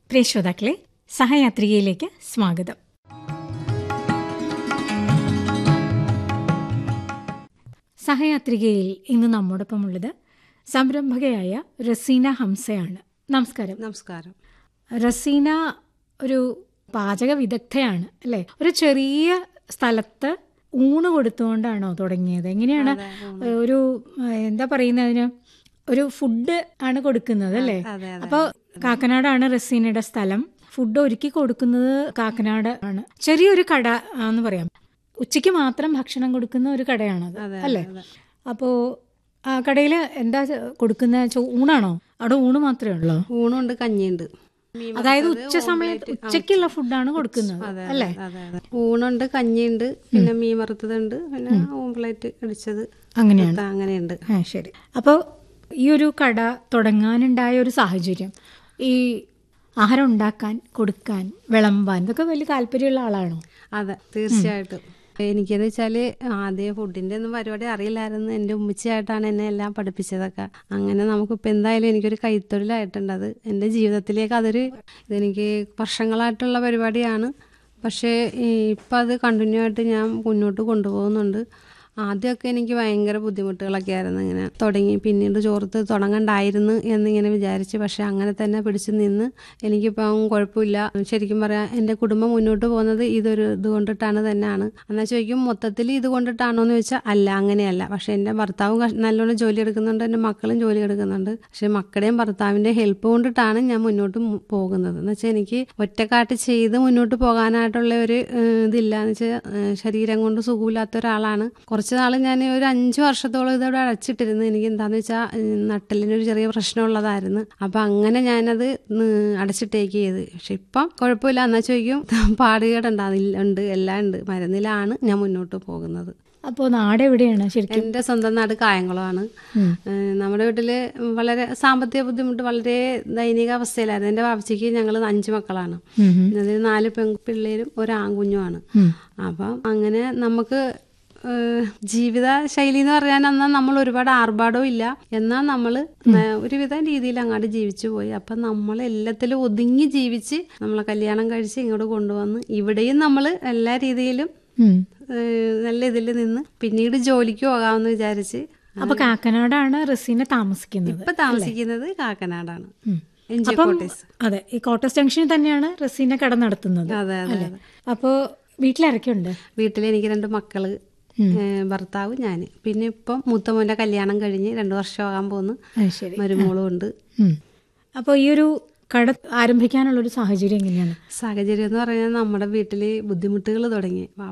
പ്രിയ ശ്രോതാക്കളെ സഹയാത്രികയിലേക്ക് സ്വാഗതം സഹയാത്രികയിൽ ഇന്ന് നമ്മോടൊപ്പമുള്ളത് സംരംഭകയായ റസീന ഹംസയാണ് നമസ്കാരം നമസ്കാരം റസീന ഒരു പാചക വിദഗ്ധയാണ് അല്ലേ ഒരു ചെറിയ സ്ഥലത്ത് ഊണ് കൊടുത്തുകൊണ്ടാണോ തുടങ്ങിയത് എങ്ങനെയാണ് ഒരു ഏഹ്, എന്താ പറയുന്നതിന് ഒരു ഫുഡ് ആണ് കൊടുക്കുന്നത് അല്ലേ അതെ അതെ അപ്പോൾ കാക്കനാടാണ് റസീനയുടെ സ്ഥലം ഫുഡ് ഒരുക്കി കൊടുക്കുന്നത് കാക്കനാട് ആണ് ചെറിയൊരു കട എന്ന് പറയാം ഉച്ചയ്ക്ക് മാത്രം ഭക്ഷണം കൊടുക്കുന്ന ഒരു കടയാണത് അതെ, അല്ലേ അതെ. അപ്പോൾ ആ കടയിൽ എന്താ കൊടുക്കുന്ന ചോ- ഊണാണോ അവിടെ ഊണ് മാത്രമേ ഉള്ളൂ ഊണുണ്ട് കഞ്ഞിയുണ്ട് മീൻ അതായത് വറുത്തത്, ഉച്ച സമയത്ത് ഓംലെറ്റ്. ആ, ഉച്ചയ്ക്കുള്ള ഫുഡാണ് കൊടുക്കുന്നത് അതെ, അതെ, അല്ലേ അതെ അതെ ഊണുണ്ട് കഞ്ഞിയുണ്ട് പിന്നെ മീൻ വറുത്തതുണ്ട് പിന്നെ ഓംപ്ലേറ്റ് അടിച്ചത് അങ്ങനെയാണ് മുട്ട അങ്ങനെയുണ്ട് ആ ശരി അപ്പോൾ ഈ ഒരു കട തുടങ്ങാനുണ്ടായ ഒരു സാഹചര്യം ഈ ആഹാരം ഉണ്ടാക്കാൻ കൊടുക്കാൻ വിളമ്പാൻ ഇതൊക്കെ വലിയ താല്പര്യമുള്ള ആളാണോ അതെ തീർച്ചയായിട്ടും എനിക്കെന്ന് വെച്ചാല് ആദ്യം ഫുഡിന്റെ ഒന്നും പരിപാടി അറിയില്ലായിരുന്നു എൻ്റെ ഉമ്മച്ചിയായിട്ടാണ് എന്നെ എല്ലാം പഠിപ്പിച്ചതൊക്കെ അങ്ങനെ നമുക്കിപ്പോൾ എന്തായാലും എനിക്കൊരു കൈത്തൊഴിലായിട്ടുണ്ട് അത് എൻ്റെ ജീവിതത്തിലേക്ക് അതൊരു ഇതെനിക്ക് വർഷങ്ങളായിട്ടുള്ള പരിപാടിയാണ് പക്ഷേ ഇപ്പം അത് കണ്ടിന്യൂ ആയിട്ട് ഞാൻ മുന്നോട്ട് കൊണ്ടുപോകുന്നുണ്ട് ആദ്യമൊക്കെ എനിക്ക് ഭയങ്കര ബുദ്ധിമുട്ടുകളൊക്കെ ആയിരുന്നു ഇങ്ങനെ തുടങ്ങി പിന്നീട് ചോർത്ത് തുടങ്ങണ്ടായിരുന്നു എന്നിങ്ങനെ വിചാരിച്ച് പക്ഷെ അങ്ങനെ തന്നെ പിടിച്ചു നിന്ന് എനിക്കിപ്പം കുഴപ്പമില്ല ശരിക്കും പറയാം എൻ്റെ കുടുംബം മുന്നോട്ട് പോകുന്നത് ഇതൊരു ഇത് കൊണ്ടിട്ടാണ് തന്നെയാണ് എന്നാൽ ചോദിക്കും മൊത്തത്തിൽ ഇത് കൊണ്ടിട്ടാണോ എന്ന് ചോദിച്ചാൽ അല്ല അങ്ങനെയല്ല പക്ഷെ എൻ്റെ ഭർത്താവും കഷ്- നല്ലോണം ജോലി എടുക്കുന്നുണ്ട് എൻ്റെ മക്കളും ജോലി എടുക്കുന്നുണ്ട് പക്ഷെ മക്കളുടെയും ഭർത്താവിൻ്റെ ഹെൽപ്പ് കൊണ്ടിട്ടാണ് ഞാൻ മുന്നോട്ട് മു- പോകുന്നത് എന്ന് വെച്ചാൽ എനിക്ക് ഒറ്റക്കാട്ട് ചെയ്ത് മുന്നോട്ട് പോകാനായിട്ടുള്ള ഒരു ഏഹ്, ഇതില്ല എന്ന് വെച്ചാൽ ഏഹ്, ശരീരം കൊണ്ട് സുഖമില്ലാത്ത ഒരാളാണ് കുറച്ച് നാൾ ഞാൻ ഒരു അഞ്ച് വർഷത്തോളം ഇതവിടെ അടച്ചിട്ടിരുന്നു എനിക്ക് എന്താന്ന് വെച്ചാൽ നട്ടലിനൊരു ചെറിയ പ്രശ്നമുള്ളതായിരുന്നു അപ്പം അങ്ങനെ ഞാനത് ന് അടച്ചിട്ടേക്ക് ചെയ്ത് പക്ഷെ ഇപ്പം കുഴപ്പമില്ല എന്നാൽ ചോദിക്കും പാടുകേടുണ്ട് അതിൽ ഉണ്ട് എല്ലാം ഉണ്ട് മരുന്നിലാണ് ഞാൻ മുന്നോട്ട് പോകുന്നത് അപ്പോൾ നാട് എവിടെയാണ് ശരിക്കും എൻ്റെ സ്വന്തം നാട് കായംകുളമാണ് ഉം. ഏഹ് നമ്മുടെ വീട്ടിൽ വളരെ സാമ്പത്തിക ബുദ്ധിമുട്ട് വളരെ ദൈനിക അവസ്ഥയിലായിരുന്നു എൻ്റെ വാപ്പച്ചിക്ക് ഞങ്ങൾ അഞ്ച് മക്കളാണ് ഉം ഉം. അതിൽ നാല് പെൺപിള്ളേരും ഒരു ആൺകുഞ്ഞുമാണ് ഉം. അപ്പം അങ്ങനെ നമുക്ക് ഏഹ്, ജീവിത ശൈലി എന്ന് പറയാൻ എന്നാൽ നമ്മൾ ഒരുപാട് ആർഭാടവും ഇല്ല എന്നാൽ നമ്മൾ ഒരുവിധം രീതിയിൽ അങ്ങോട്ട് ജീവിച്ചു പോയി അപ്പം നമ്മൾ എല്ലാത്തിലും ഒതുങ്ങി ജീവിച്ച് നമ്മളെ കല്യാണം കഴിച്ച് ഇങ്ങോട്ട് കൊണ്ടുവന്ന് ഇവിടെയും നമ്മൾ എല്ലാ രീതിയിലും ഉം. ഏഹ്, നല്ല ഇതിൽ നിന്ന് പിന്നീട് ജോലിക്ക് പോകാമെന്ന് വിചാരിച്ച് അപ്പൊ കാക്കനാടാണ് റസീന താമസിക്കുന്നത് ഇപ്പൊ താമസിക്കുന്നത് കാക്കനാടാണ് ഉം. എൻ ജി അപ്പം കോട്ടേഴ്സ് അതെ ഈ കോട്ടസ് ജംഗ്ഷനിൽ തന്നെയാണ് റസീന കട നടത്തുന്നത് അതെ അതെ അല്ലേ അതെ അപ്പോൾ വീട്ടിലിറക്കുണ്ട് വീട്ടിൽ എനിക്ക് രണ്ട് മക്കള് ഏഹ് ഭർത്താവ് ഞാൻ പിന്നെ ഇപ്പം മൂത്ത മോൻ്റെ കല്യാണം കഴിഞ്ഞ് രണ്ട് വർഷമാകാൻ പോകുന്നു ശരി മരുമോളും ഉണ്ട് ഉം. അപ്പോൾ ഈ ഒരു കട ആരംഭിക്കാനുള്ള ഒരു സാഹചര്യം എങ്ങനെയാണ് സാഹചര്യം എന്ന് പറഞ്ഞാൽ നമ്മുടെ വീട്ടിൽ ബുദ്ധിമുട്ടുകൾ തുടങ്ങി